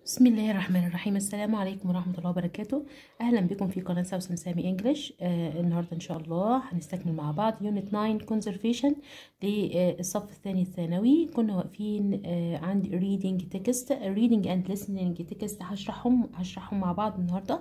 بسم الله الرحمن الرحيم السلام عليكم ورحمة الله وبركاته أهلا بكم في قناة سوسن سامي انجلش آه النهاردة إن شاء الله هنستكمل مع بعض يونت 9 conservation للصف الثاني الثانوي كنا واقفين آه عند reading text reading and listening text هشرحهم هشرحهم مع بعض النهاردة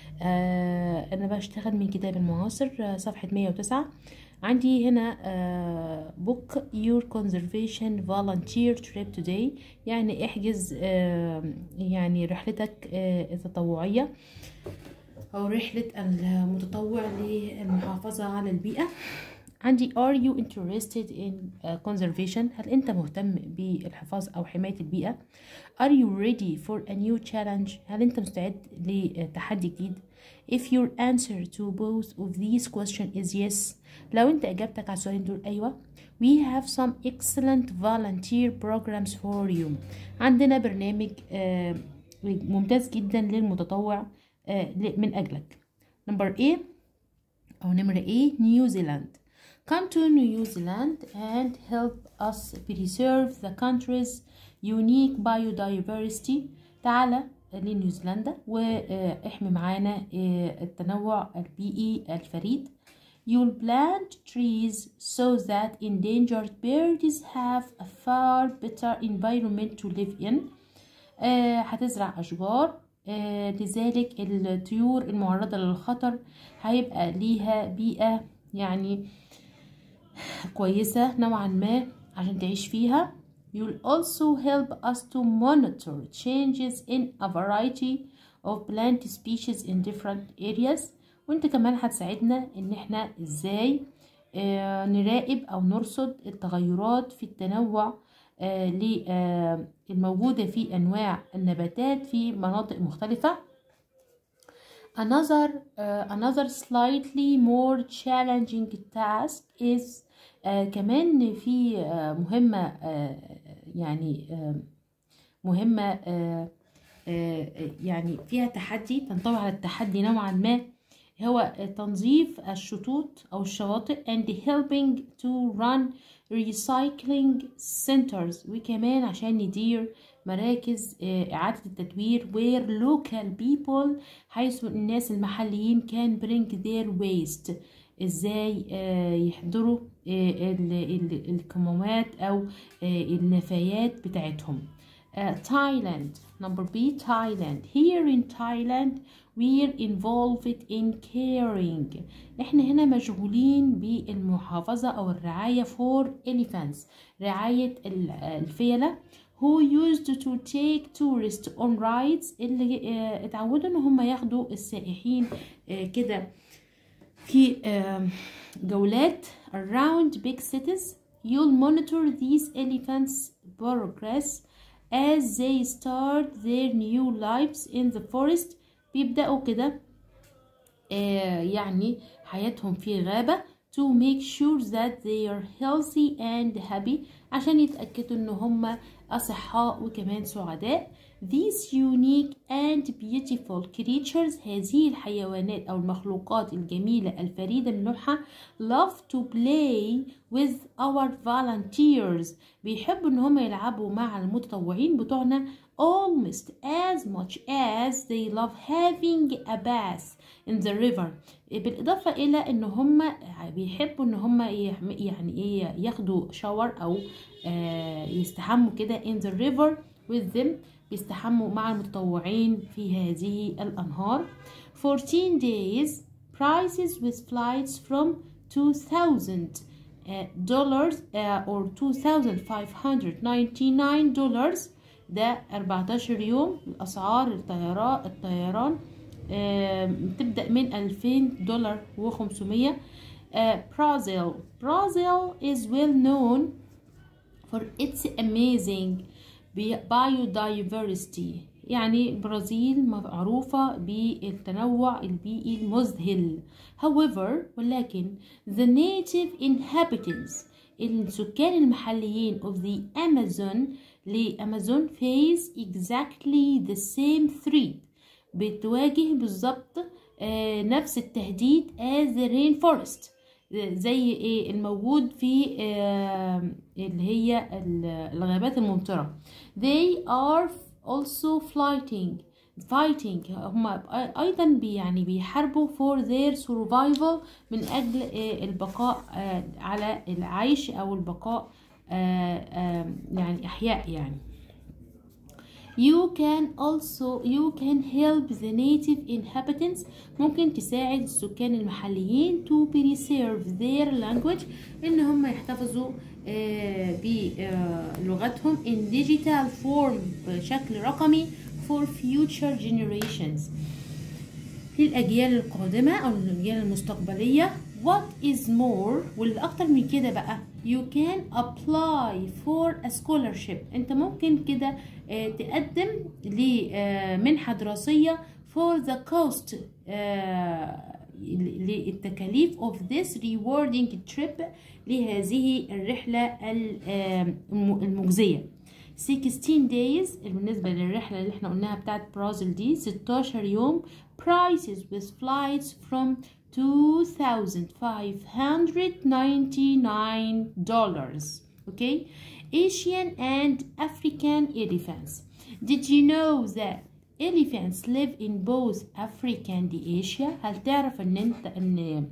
آه أنا بشتغل من كتاب المعاصر آه صفحة 109 عندي هنا آه book your conservation volunteer trip today يعني احجز آه يعني رحلتك آه التطوعية أو رحلة المتطوع للمحافظة على البيئة عندي are you interested in uh, conservation هل أنت مهتم بالحفاظ أو حماية البيئة are you ready for a new challenge هل أنت مستعد لتحدي جديد if your answer to both of these questions is yes لو أنت إجابتك على السؤالين دول أيوة we have some excellent volunteer programs for you عندنا برنامج uh, ممتاز جدا للمتطوع uh, من أجلك نمبر A أو نمرة A نيوزيلاند Come to New Zealand and help us preserve the country's unique biodiversity. تعالى لنيوزيلندا واحمي معانا التنوع البيئي الفريد. You'll plant trees so that endangered birds have a far better environment to live in. هتزرع أشجار لذلك الطيور المعرضة للخطر هيبقى ليها بيئة يعني كويسة نوعا ما عشان تعيش فيها You'll also help us to monitor changes in a variety of plant species in different areas وانت كمان هتساعدنا ان احنا ازاي آه نراقب او نرصد التغيرات في التنوع آه آه الموجودة في انواع النباتات في مناطق مختلفة Another, another slightly more challenging task is آه كمان في آه مهمة آه يعني آه مهمة آه آه يعني فيها تحدي تنطوي على التحدي نوعا ما هو تنظيف الشطوط أو الشواطئ and helping to run recycling centers وكمان عشان ندير مراكز إعادة التدوير where local people حيث الناس المحليين can bring their waste ازاي يحضروا الكمامات او النفايات بتاعتهم تايلاند number B Thailand here in Thailand we're involved in caring احنا هنا مشغولين بالمحافظة او الرعاية for elephants رعاية الفيلة who used to take tourists on rides اللي اتعودوا ان هم ياخدوا السائحين كده في جولات around big cities you'll monitor these elephants progress as they start their new lives in the forest بيبدأوا كده يعني حياتهم في غابة to make sure that they are healthy and happy عشان يتأكدوا ان هم أصحاء وكمان سعداء These unique and beautiful creatures هذه الحيوانات أو المخلوقات الجميلة الفريدة من نوعها love to play with our volunteers بيحبوا إن هم يلعبوا مع المتطوعين بتوعنا almost as much as they love having a bath in the river بالإضافة إلى إن هم بيحبوا إن هم يعني إيه ياخدوا شاور أو يستحموا كده in the river with them بيستحموا مع المتطوعين في هذه الأنهار 14 days prices with flights from 2000 dollars or 2599 dollars ده 14 يوم الأسعار الطيران الطيران تبدأ من 2000 دولار و500 Brazil Brazil is well known for its amazing biodiversity يعني البرازيل معروفة بالتنوع البيئي المذهل however ولكن the native inhabitants السكان المحليين of the Amazon لأمازون face exactly the same threat بتواجه بالظبط نفس التهديد as the rainforest زي ايه الموجود في اللي هي الغابات الممطرة they are also fighting fighting هم أيضا بي يعني بيحاربوا for their survival من أجل البقاء على العيش أو البقاء يعني أحياء يعني You can also you can help the native inhabitants ممكن تساعد السكان المحليين to preserve their language ان هم يحتفظوا بلغتهم in digital form بشكل رقمي for future generations للأجيال القادمة أو الأجيال المستقبلية what is more والأكتر من كده بقى you can apply for a scholarship انت ممكن كده تقدم لمنحة دراسية for the cost للتكاليف of this rewarding trip لهذه الرحلة المجزية 16 days بالنسبة للرحلة اللي احنا قلناها بتاعت برازيل دي 16 يوم prices with flights from $2,599 okay Asian and African elephants did you know that elephants live in both Africa and Asia هل تعرف ان انت ان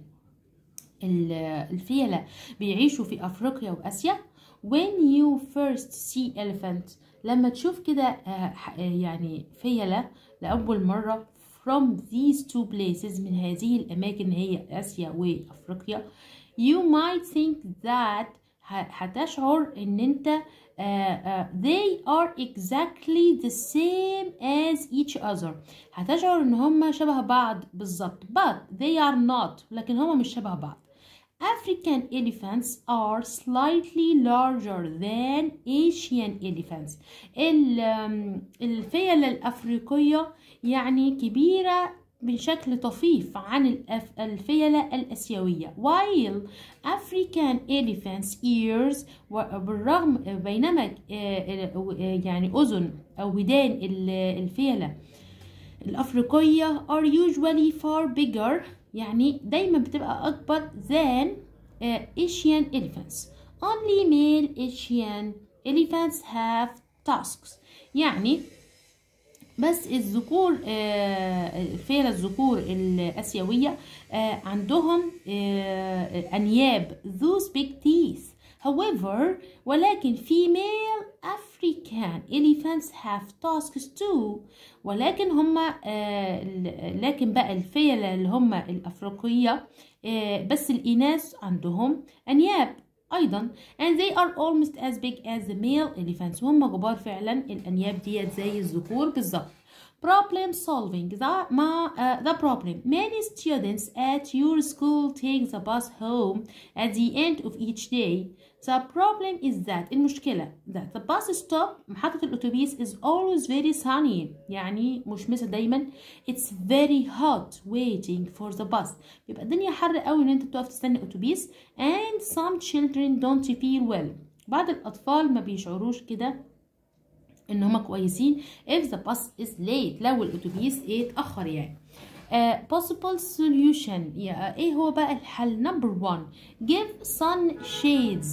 الفيلة بيعيشوا في افريقيا واسيا when you first see elephant لما تشوف كده يعني فيلة لأول مرة from these two places من هذه الأماكن هي آسيا وأفريقيا you might think that هتشعر ان انت uh, uh, they are exactly the same as each other هتشعر ان هما شبه بعض بالظبط but they are not لكن هما مش شبه بعض African elephants are slightly larger than Asian elephants الفيلة الأفريقية يعني كبيرة بشكل طفيف عن الفيلة الأسيوية while African elephants ears بالرغم بينما يعني أذن أو ودان الفيلة الأفريقية are usually far bigger يعني دايما بتبقى أكبر than Asian elephants only male Asian elephants have tusks يعني بس الذكور الفيلة الذكور الآسيوية عندهم أنياب those big teeth however ولكن female African elephants have tusks too ولكن هما لكن بقى الفيلة اللي هما الأفريقية بس الإناث عندهم أنياب أيضا and they are almost as big as the male elephants وهم كبار فعلا الأنياب ديت زي الذكور بالظبط problem solving the, ما, uh, the problem many students at your school take the bus home at the end of each day the problem is that المشكلة that the bus stop محطة الأتوبيس is always very sunny يعني مشمسة دايما it's very hot waiting for the bus بيبقى الدنيا حر قوي ان انت بتقف تستنى أتوبيس and some children don't feel well بعض الأطفال ما بيشعروش كده ان هما كويسين if the bus is late لو الاتوبيس ايه اتاخر يعني uh, possible solution yeah, ايه هو بقى الحل number one give sun shades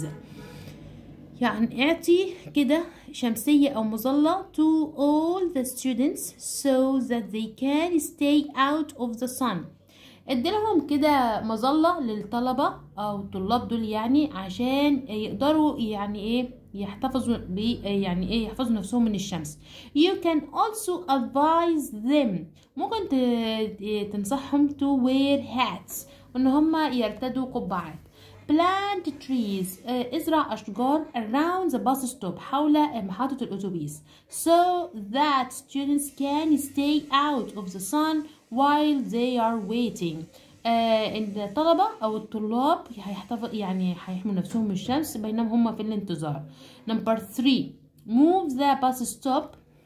يعني اعطي كده شمسية او مظلة to all the students so that they can stay out of the sun اديلهم كده مظلة للطلبة او الطلاب دول يعني عشان يقدروا يعني ايه يحتفظوا ب يعني ايه يحفظوا نفسهم من الشمس you can also advise them ممكن تنصحهم to wear hats وان هم يرتدوا قبعات plant trees ازرع اشجار around the bus stop حول محطة الاتوبيس so that students can stay out of the sun while they are waiting آه الطلبة أو الطلاب هيحتفظ يعني هيحموا نفسهم من الشمس بينما هم في الانتظار number three move the bus stop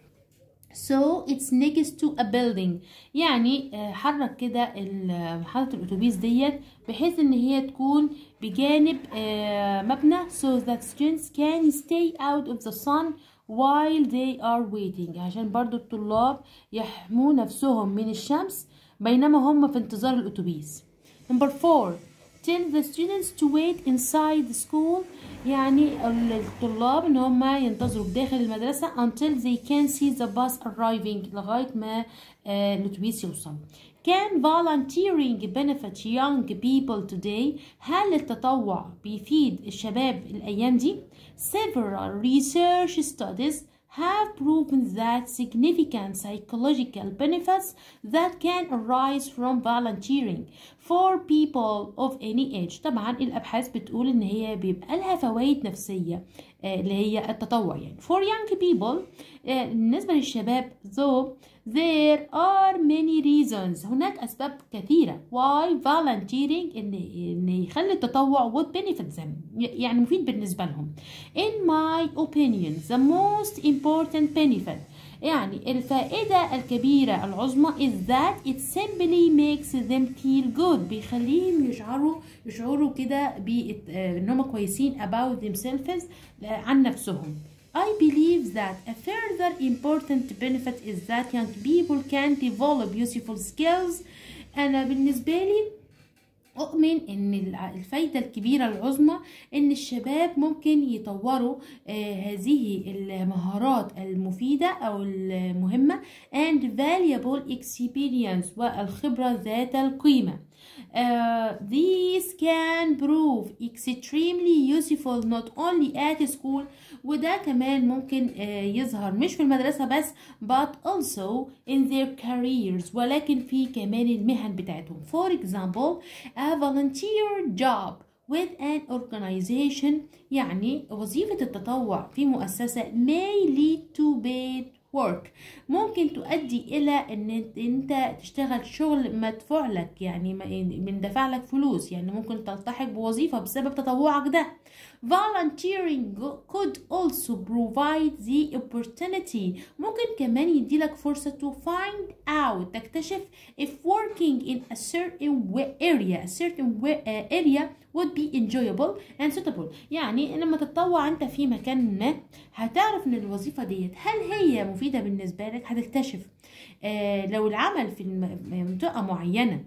so it's next to a building يعني آه حرك كده محطة الأتوبيس ديت بحيث إن هي تكون بجانب آه مبنى so that students can stay out of the sun while they are waiting عشان برضو الطلاب يحموا نفسهم من الشمس بينما هم في انتظار الأتوبيس number four tell the students to wait inside the school يعني الطلاب ان هم ينتظروا داخل المدرسة until they can see the bus arriving لغاية ما آه الاتوبيس يوصل Can volunteering benefit young people today؟ هل التطوع بيفيد الشباب الأيام دي؟ Several research studies have proven that significant psychological benefits that can arise from volunteering for people of any age طبعا الأبحاث بتقول إن هي بيبقى لها فوائد نفسية اللي هي التطوع يعني for young people بالنسبة للشباب though there are many reasons هناك أسباب كثيرة why volunteering إن إن يخلي التطوع would benefit them يعني مفيد بالنسبة لهم in my opinion the most important benefit يعني الفائدة الكبيرة العظمى is that it simply makes them feel good بيخليهم يشعروا يشعروا كده بان هم كويسين about themselves عن نفسهم I believe that a further important benefit is that young people can develop useful skills أنا بالنسبة لي أؤمن إن الفايدة الكبيرة العظمى إن الشباب ممكن يطوروا آه هذه المهارات المفيدة أو المهمة and valuable experience والخبرة ذات القيمة. Uh, these can prove extremely useful not only at school وده كمان ممكن uh, يظهر مش في المدرسة بس but also in their careers ولكن في كمان المهن بتاعتهم for example a volunteer job with an organization يعني وظيفة التطوع في مؤسسة may lead to paid work ممكن تؤدي الى ان انت تشتغل شغل مدفوع لك يعني من دفع لك فلوس يعني ممكن تلتحق بوظيفه بسبب تطوعك ده volunteering could also provide the opportunity ممكن كمان يديلك فرصة to find out تكتشف if working in a certain area a certain area would be enjoyable and suitable يعني لما تتطوع انت في مكان ما هتعرف ان الوظيفة ديت هل هي مفيدة بالنسبة لك هتكتشف آه لو العمل في منطقة معينة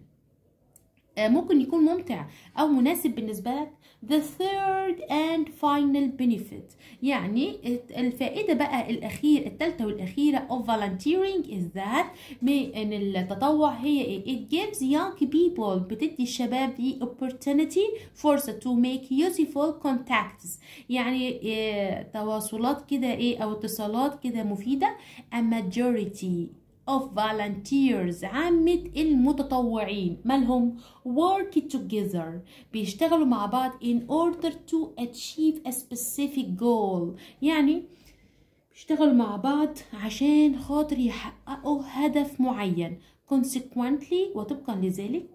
آه ممكن يكون ممتع او مناسب بالنسبة لك the third and final benefit يعني الفائدة بقى الأخير الثالثة والأخيرة of volunteering is that ان التطوع هي ايه it gives young people بتدي الشباب the opportunity فرصة to make useful contacts يعني إيه تواصلات كده ايه او اتصالات كده مفيدة a majority of volunteers عامة المتطوعين مالهم work together بيشتغلوا مع بعض in order to achieve a specific goal يعني بيشتغلوا مع بعض عشان خاطر يحققوا هدف معين consequently وطبقا لذلك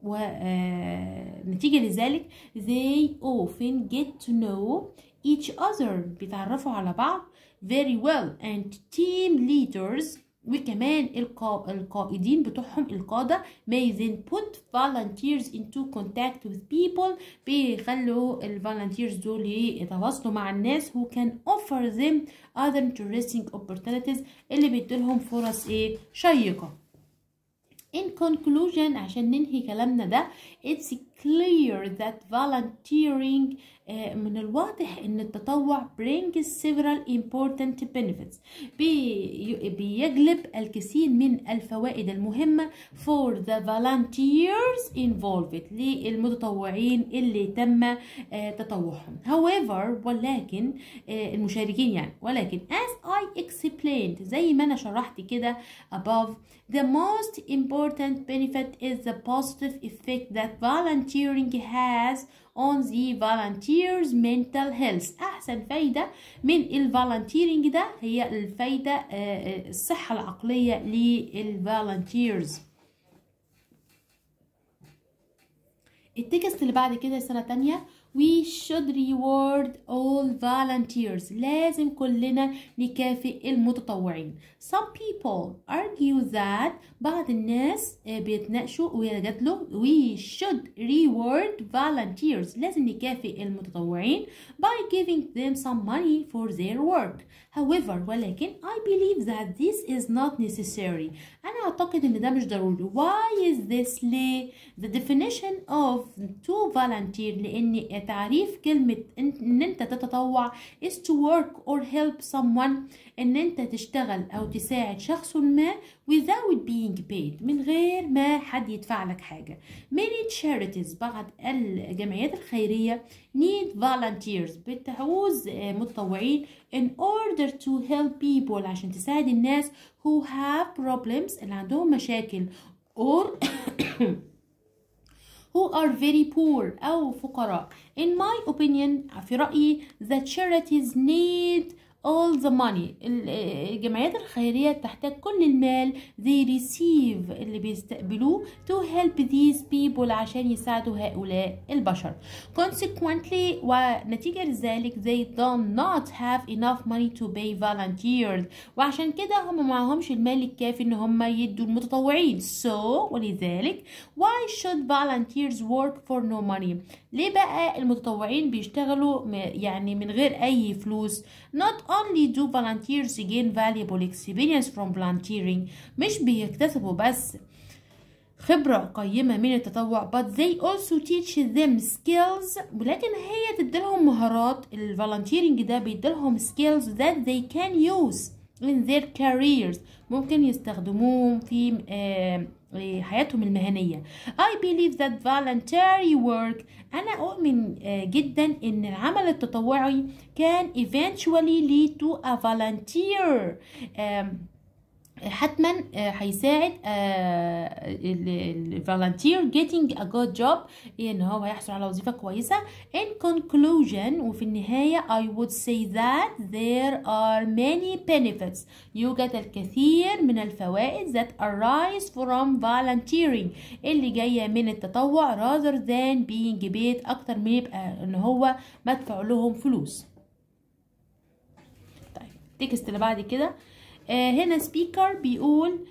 ونتيجة لذلك they often get to know each other بيتعرفوا على بعض very well and team leaders وكمان القا... القائدين بتوعهم القادة may then put volunteers into contact with people بيخلوا الفولنتيرز دول يتواصلوا مع الناس who can offer them other interesting opportunities اللي بيديلهم فرص ايه شيقة In conclusion عشان ننهي كلامنا ده it's clear that volunteering من الواضح ان التطوع brings several important benefits بي بيجلب الكثير من الفوائد المهمة for the volunteers involved للمتطوعين اللي تم تطوعهم however ولكن المشاركين يعني ولكن as I explained زي ما انا شرحت كده above the most important benefit is the positive effect that volunteering has on the volunteers mental health احسن فايدة من الفولنتيرنج ده هي الفايدة الصحة العقلية للفولنتيرز التكست اللي بعد كده سنة تانية we should reward all volunteers لازم كلنا نكافئ المتطوعين some people argue that بعض الناس بيتناقشوا ويجادلوا we should reward volunteers لازم نكافئ المتطوعين by giving them some money for their work however ولكن I believe that this is not necessary أنا انا اعتقد ان ده مش ضروري why is this ليه the definition of to volunteer لان تعريف كلمة ان انت تتطوع is to work or help someone ان انت تشتغل او تساعد شخص ما without being paid من غير ما حد يدفع لك حاجة many charities بعض الجمعيات الخيرية need volunteers بتعوز متطوعين in order to help people عشان تساعد الناس who have problems اللي عندهم مشاكل or who are very poor أو فقراء in my opinion في رأيي the charities need all the money الجمعيات الخيرية تحتاج كل المال they receive اللي بيستقبلوه to help these people عشان يساعدوا هؤلاء البشر consequently ونتيجة لذلك they do not have enough money to pay volunteers وعشان كده هم معهمش المال الكافي ان هم يدوا المتطوعين so ولذلك why should volunteers work for no money ليه بقى المتطوعين بيشتغلوا يعني من غير اي فلوس not only do volunteers gain valuable experience from volunteering مش بيكتسبوا بس خبرة قيمة من التطوع but they also teach them skills ولكن هي تديلهم مهارات الفولنتيرنج ده بيديلهم skills that they can use in their careers ممكن يستخدموهم في آه حياتهم المهنية I believe that voluntary work أنا أؤمن جدا إن العمل التطوعي can eventually lead to a volunteer حتما هيساعد الفولنتير getting a good job ان هو يحصل على وظيفة كويسة in conclusion وفي النهاية I would say that there are many benefits يوجد الكثير من الفوائد that arise from volunteering اللي جاية من التطوع rather than being paid أكتر من يبقى ان هو مدفع لهم فلوس طيب التكست اللي بعد كده آه هنا سبيكر بيقول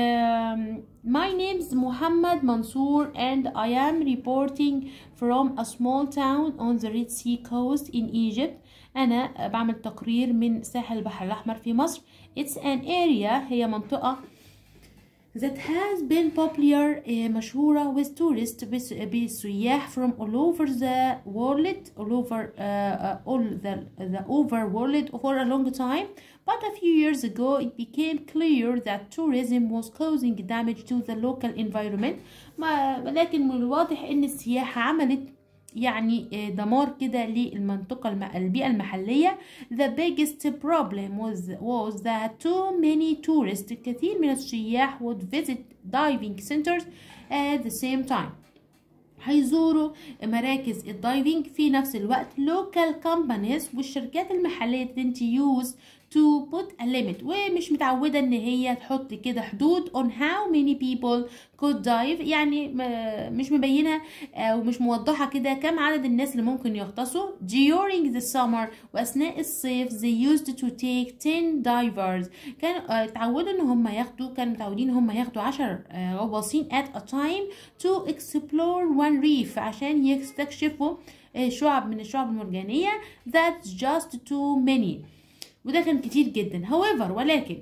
My name is Muhammad Mansour and I am reporting from a small town on the Red Sea coast in Egypt. أنا بعمل تقرير من ساحل البحر الأحمر في مصر. It's an area هي منطقة that has been popular uh, مشهورة with tourists بسياح from all over the world all over uh, uh, all the, the over world for a long time but a few years ago it became clear that tourism was causing damage to the local environment لكن من الواضح ان السياحة عملت يعني دمار كده للمنطقة البيئة المحلية the biggest problem was, was that too many tourists كثير من السياح would visit diving centers at the same time هيزوروا مراكز الدايفنج في نفس الوقت local companies والشركات المحلية didn't use to put a limit ومش متعودة ان هي تحط كده حدود on how many people could dive يعني مش مبينة او مش موضحة كده كم عدد الناس اللي ممكن يغطسوا during the summer واثناء الصيف they used to take 10 divers كانوا اتعودوا ان هم ياخدوا كانوا متعودين ان هم ياخدوا 10 غواصين at a time to explore one reef عشان يستكشفوا شعب من الشعب المرجانية that's just too many وده كان كتير جدا however ولكن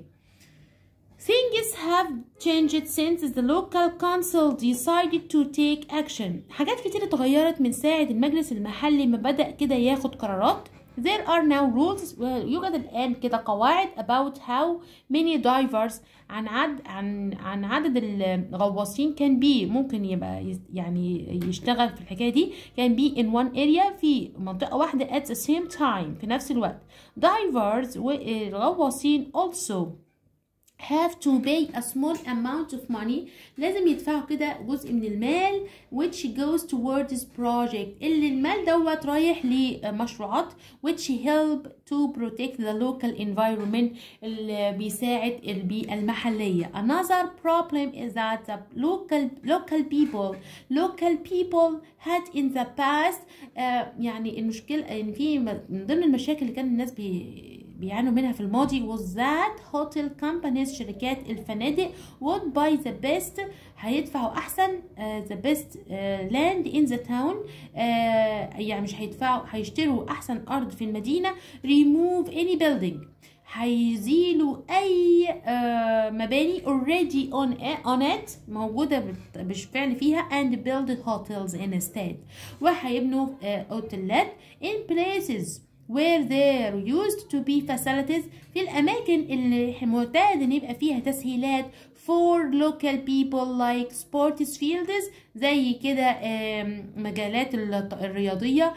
things have changed since the local council decided to take action حاجات كتير اتغيرت من ساعة المجلس المحلي ما بدأ كده ياخد قرارات There are now rules يوجد الآن كده قواعد about how many divers عن عد عن عن عدد الغواصين كان بي ممكن يبقى يعني يشتغل في الحكاية دي كان بي in one area في منطقة واحدة at the same time في نفس الوقت divers والغواصين also have to pay a small amount of money لازم يدفعوا كده جزء من المال which goes towards this project اللي المال دوت رايح لمشروعات which help to protect the local environment اللي بيساعد البيئة المحلية another problem is that the local local people local people had in the past uh, يعني المشكلة ان في من ضمن المشاكل اللي كان الناس بي بيعانوا منها في الماضي was that hotel companies شركات الفنادق would buy the best هيدفعوا احسن uh, the best uh, land in the town uh, يعني مش هيدفعوا هيشتروا احسن ارض في المدينه remove any building هيزيلوا اي آه مباني already on, on it موجوده بالفعل فيها and build hotels instead وهيبنوا آه اوتيلات in places where there used to be facilities في الأماكن اللي معتاد إن يبقى فيها تسهيلات for local people like sports fields زي كده مجالات الرياضية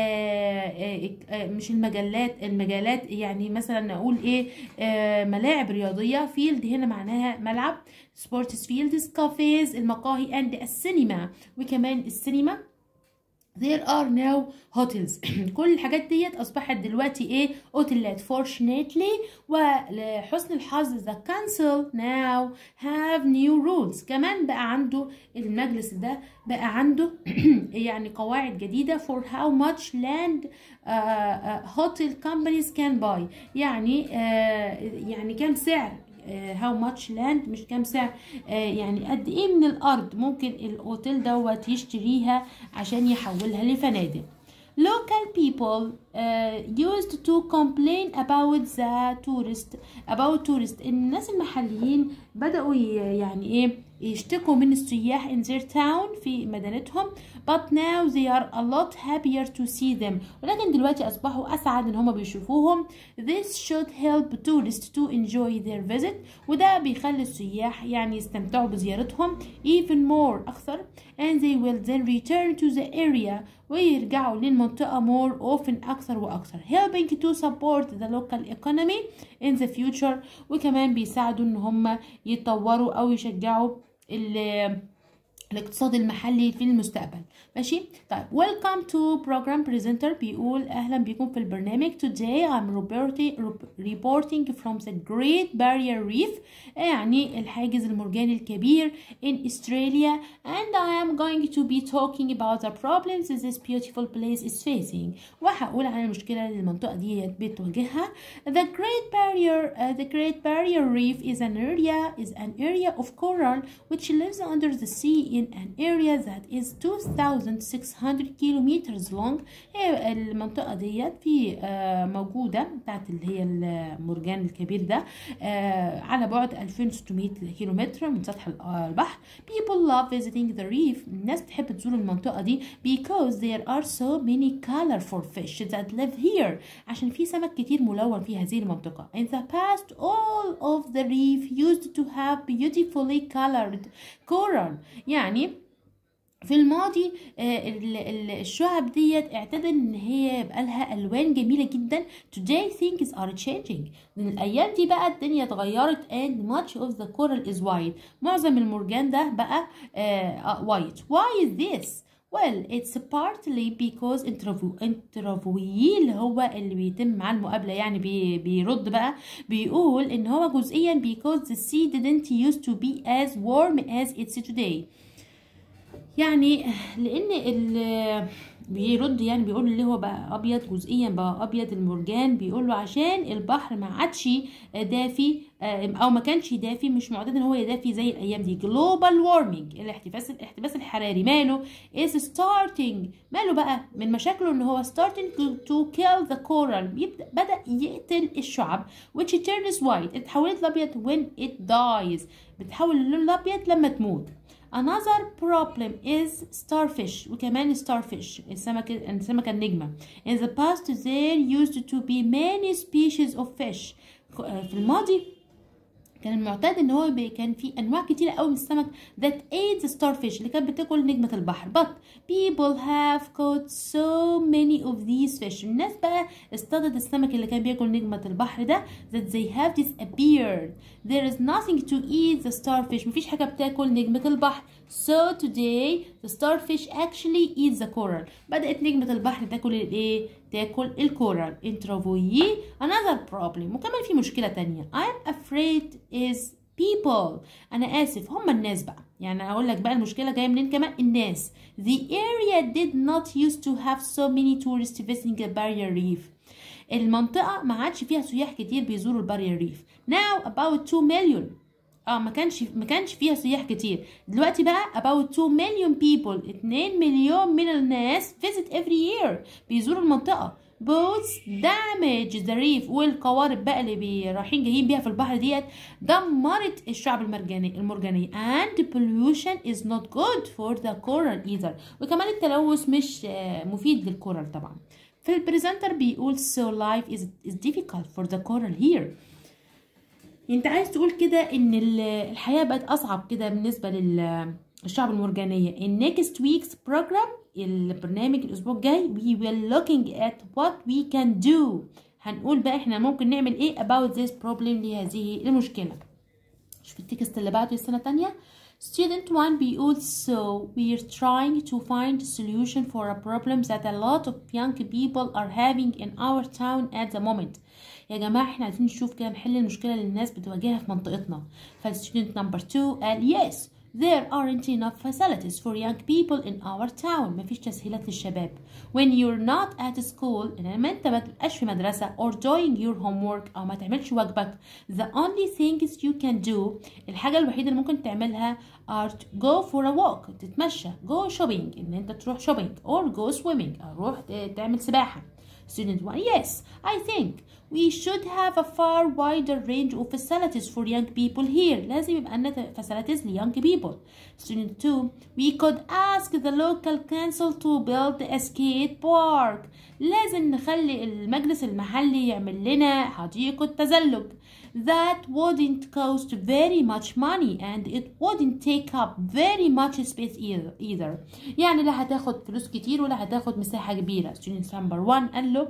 مش المجلات المجالات يعني مثلا نقول ايه ملاعب رياضية فيلد هنا معناها ملعب سبورتس فيلدز كافيز المقاهي اند السينما وكمان السينما there are now hotels كل الحاجات ديت اصبحت دلوقتي ايه اوتيلات fortunately ولحسن الحظ the council now have new rules كمان بقى عنده المجلس ده بقى عنده يعني قواعد جديدة for how much land uh, uh, hotel companies can buy يعني uh, يعني كام سعر هاو ماتش لاند مش كام سعر uh, يعني قد ايه من الارض ممكن الاوتيل دوت يشتريها عشان يحولها لفنادق local people uh, used to complain about the tourist about tourist الناس المحليين بدأوا يعني ايه يشتكوا من السياح in their town في مدينتهم but now they are a lot happier to see them ولكن دلوقتي أصبحوا أسعد إن هما بيشوفوهم this should help tourists to enjoy their visit وده بيخلي السياح يعني يستمتعوا بزيارتهم even more أكثر and they will then return to the area ويرجعوا للمنطقة more often أكثر وأكثر helping to support the local economy in the future وكمان بيساعدوا إن هم يتطوروا أو يشجعوا الاقتصاد المحلي في المستقبل ماشي طيب welcome to program presenter بيقول اهلا بكم في البرنامج today I'm reporting from the Great Barrier Reef يعني الحاجز المرجاني الكبير in Australia and I am going to be talking about the problems this beautiful place is facing وهقول عن المشكلة اللي المنطقة دي بتواجهها the Great Barrier uh, the Great Barrier Reef is an area is an area of coral which lives under the sea in an area that is 2600 kilometers long هي المنطقة ديت في موجودة بتاعت اللي هي المرجان الكبير ده على بعد 2600 كيلومتر من سطح البحر people love visiting the reef الناس تحب تزور المنطقة دي because there are so many colorful fish that live here عشان في سمك كتير ملون في هذه المنطقة in the past all of the reef used to have beautifully colored coral يعني في الماضي الشعب ديت اعتدت ان هي يبقى لها الوان جميله جدا today things are changing من الايام دي بقى الدنيا اتغيرت and much of the coral is white معظم المرجان ده بقى white why is this Well, it's partly because interview interviewee اللي هو اللي بيتم مع المقابلة يعني بي بيرد بقى بيقول ان هو جزئيا because the sea didn't used to be as warm as it's today. يعني لان ال بيرد يعني بيقول اللي هو بقى ابيض جزئيا بقى ابيض المرجان بيقول له عشان البحر ما عادش دافي او ما كانش دافي مش معتاد ان هو يدافي زي الايام دي جلوبال وارمينج الاحتباس الاحتباس الحراري ماله is starting ماله بقى من مشاكله ان هو starting to kill the coral بيبدا بدا يقتل الشعب which turns white اتحولت لابيض when it dies بتحول للون الابيض لما تموت Another problem is starfish وكمان starfish السمكة السمكة النجمة. In the past there used to be many species of fish. في الماضي كان المعتاد ان هو كان في انواع كتيره قوي من السمك that ate the starfish اللي كانت بتاكل نجمه البحر but people have caught so many of these fish الناس بقى اصطادت السمك اللي كان بياكل نجمه البحر ده that they have disappeared there is nothing to eat the starfish مفيش حاجه بتاكل نجمه البحر so today the starfish actually eats the coral بدات نجمه البحر تاكل الايه تاكل الكورال انترفويي another problem وكمان في مشكلة تانية I'm afraid is people أنا آسف هم الناس بقى يعني أقول لك بقى المشكلة جاية منين كمان الناس the area did not used to have so many tourists visiting the barrier reef المنطقة ما عادش فيها سياح كتير بيزوروا البارير ريف now about 2 million اه ما كانش ما كانش فيها سياح كتير دلوقتي بقى about 2 million people 2 مليون من الناس visit every year بيزوروا المنطقة boats damage the reef والقوارب بقى اللي بي- رايحين جايين بيها في البحر ديت دمرت الشعب المرجاني المرجانية and pollution is not good for the coral either وكمان التلوث مش آه، مفيد للكورال طبعا فالبريزنتر بيقول so life is, is difficult for the coral here انت عايز تقول كده ان ال- الحياة بقت اصعب كده بالنسبة للشعب المرجانية in next week's program البرنامج الاسبوع الجاي we will looking at what we can do هنقول بقى احنا ممكن نعمل ايه about this problem لهذه المشكلة شوف التكست اللي بعده السنة تانية Student 1 بيقول so we're trying to find a solution for a problem that a lot of young people are having in our town at the moment يا جماعة احنا عايزين نشوف كده نحل المشكلة اللي الناس بتواجهها في منطقتنا فالستودنت نمبر 2 قال yes There aren't enough facilities for young people in our town مفيش تسهيلات للشباب when you're not at school لما انت ما تبقاش في مدرسة or doing your homework او ما تعملش واجبك the only things you can do الحاجة الوحيدة اللي ممكن تعملها are to go for a walk تتمشى go shopping ان انت تروح shopping or go swimming او روح ت- تعمل سباحة Student 1 Yes, I think we should have a far wider range of facilities for young people here. لازم يبقى عندنا facilities ل young people. Student 2 We could ask the local council to build a skate park. لازم نخلي المجلس المحلي يعمل لنا حديقة تزلج. That wouldn't cost very much money and it wouldn't take up very much space either. either. يعني لا هتاخد فلوس كتير ولا هتاخد مساحة كبيرة. Student number 1 قال له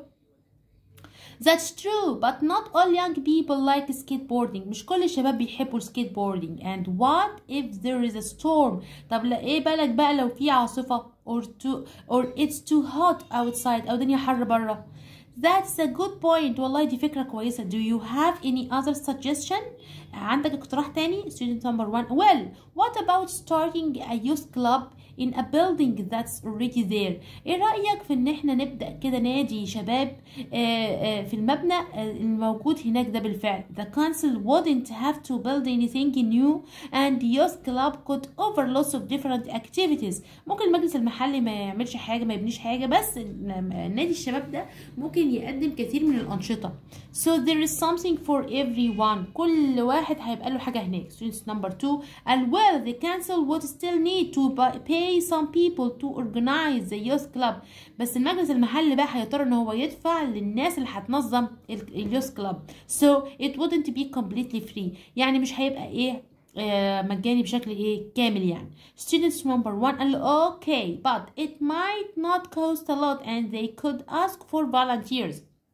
That's true, but not all young people like skateboarding. مش كل الشباب بيحبوا السكيتبوردينج. And what if there is a storm? طب لا ايه بالك بقى لو في عاصفة or too or it's too hot outside أو الدنيا حر بره. That's a good point. والله دي فكرة كويسة. Do you have any other suggestion? عندك اقتراح تاني؟ Student number one. Well, what about starting a youth club in a building that's already there ايه رأيك في ان احنا نبدأ كده نادي شباب آه، آه، في المبنى آه، الموجود هناك ده بالفعل the council wouldn't have to build anything new and youth club could offer lots of different activities ممكن المجلس المحلي ما يعملش حاجة ما يبنيش حاجة بس ن- نادي الشباب ده ممكن يقدم كثير من الأنشطة so there is something for everyone كل واحد هيبقى له حاجة هناك students number two and well the council would still need to bu- pay some people to organize the youth club بس المجلس المحلي بقى هيضطر ان هو يدفع للناس اللي هتنظم اليوث كلاب so it wouldn't be completely free يعني مش هيبقى ايه آه، مجاني بشكل ايه كامل يعني students number one قال له okay but it might not cost a lot and they could ask for volunteers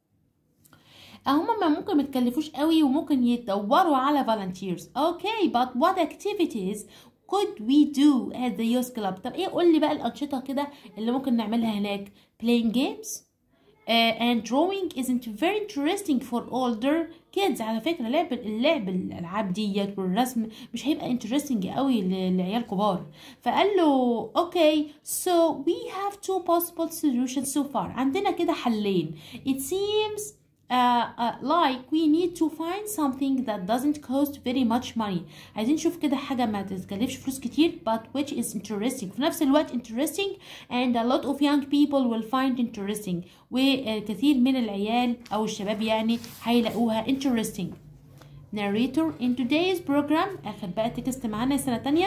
هما ما ممكن ما تكلفوش قوي وممكن يدوروا على volunteers okay but what activities could we do at the youth club طب ايه قول لي بقى الانشطه كده اللي ممكن نعملها هناك playing games uh, and drawing isn't very interesting for older kids على فكرة لعب اللعب الألعاب ديت والرسم مش هيبقى interesting قوي ل- لعيال كبار فقال له okay so we have two possible solutions so far عندنا كده حلين it seems uh, uh, like we need to find something that doesn't cost very much money عايزين نشوف كده حاجة ما تتكلفش فلوس كتير but which is interesting في نفس الوقت interesting and a lot of young people will find interesting وكثير من العيال أو الشباب يعني هيلاقوها interesting narrator in today's program آخر بقى تكست معانا سنة تانية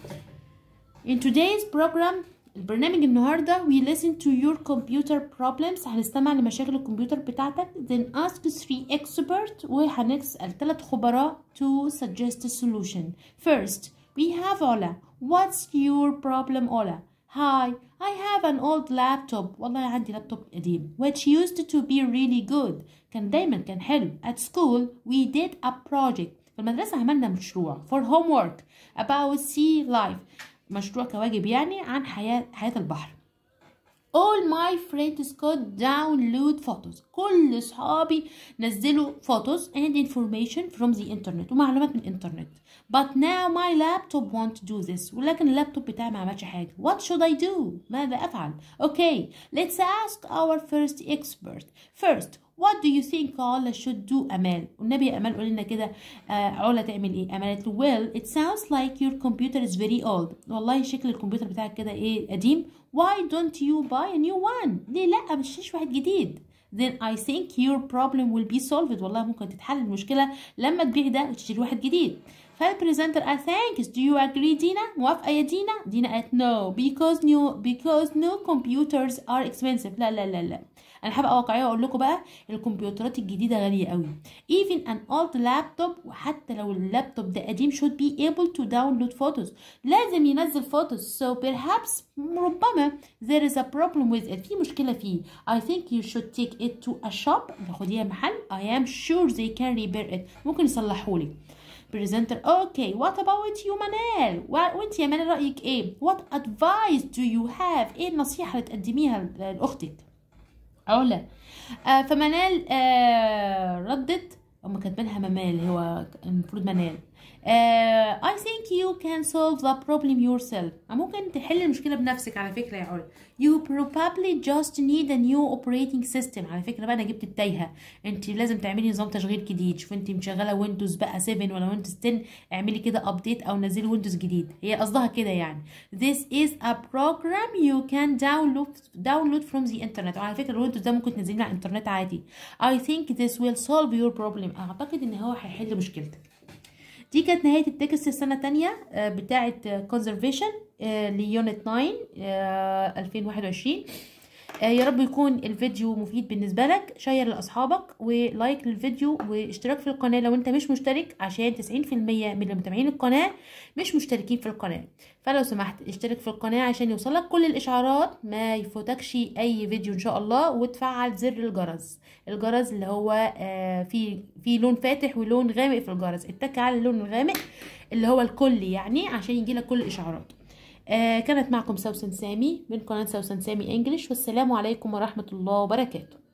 In today's program البرنامج النهاردة we listen to your computer problems هنستمع لمشاكل الكمبيوتر بتاعتك then ask three experts وهنسأل ثلاث خبراء to suggest a solution first we have Ola what's your problem Ola Hi I have an old laptop والله عندي لابتوب قديم which used to be really good كان دايما كان حلو at school we did a project في المدرسة عملنا مشروع for homework about sea life مشروع كواجب يعني عن حياة حياة البحر all my friends could download photos كل صحابي نزلوا photos and information from the internet ومعلومات من الانترنت but now my laptop won't do this ولكن اللابتوب بتاعي ما عملش حاجة what should I do ماذا أفعل okay let's ask our first expert first What do you think علا should do أمال؟ والنبي يا أمال قولي لنا كده آه علا تعمل إيه؟ أمال قالت له well it sounds like your computer is very old والله شكل الكمبيوتر بتاعك كده إيه قديم Why don't you buy a new one؟ ليه لأ مش تشتريش واحد جديد؟ then I think your problem will be solved والله ممكن تتحل المشكلة لما تبيعي ده وتشتري واحد جديد فالبريزنتر قال thanks do you agree دينا موافقة يا دينا دينا قالت no because new because no computers are expensive لا لا لا لا انا حابه واقعيه اقول لكم بقى الكمبيوترات الجديده غاليه قوي even an old laptop وحتى لو اللابتوب ده قديم should be able to download photos لازم ينزل photos so perhaps ربما there is a problem with it في مشكله فيه I think you should take it to a shop تاخديها محل I am sure they can repair it ممكن يصلحولك بريزنتر اوكي وات اباوت يو منال وانت يا منال رايك ايه وات ادفايس دو يو هاف ايه النصيحه اللي تقدميها لاختك اقول لها آه فمنال آه ردت هم كاتبينها ممال هو المفروض منال آه I think you can solve the problem yourself ممكن تحل المشكلة بنفسك على فكرة يا علا you probably just need a new operating system على فكرة بقى أنا جبت التايهة أنت لازم تعملي نظام تشغيل جديد شوف أنت مشغلة ويندوز بقى 7 ولا ويندوز 10 اعملي كده أبديت أو نزلي ويندوز جديد هي قصدها كده يعني this is a program you can download download from the internet وعلى فكرة الويندوز ده ممكن تنزليه على الإنترنت عادي I think this will solve your problem أعتقد إن هو هيحل مشكلتك دي كانت نهاية التكست السنة التانية بتاعة conservation ليونت 9 2021 يا رب يكون الفيديو مفيد بالنسبة لك شير لأصحابك ولايك للفيديو واشتراك في القناة لو انت مش مشترك عشان 90% من اللي متابعين القناة مش مشتركين في القناة فلو سمحت اشترك في القناة عشان يوصلك كل الإشعارات ما يفوتكش أي فيديو إن شاء الله وتفعل زر الجرس الجرس اللي هو في في لون فاتح ولون غامق في الجرس اتك على اللون الغامق اللي هو الكل يعني عشان يجيلك كل الإشعارات آه كانت معكم سوسن سامي من قناة سوسن سامي انجلش والسلام عليكم ورحمة الله وبركاته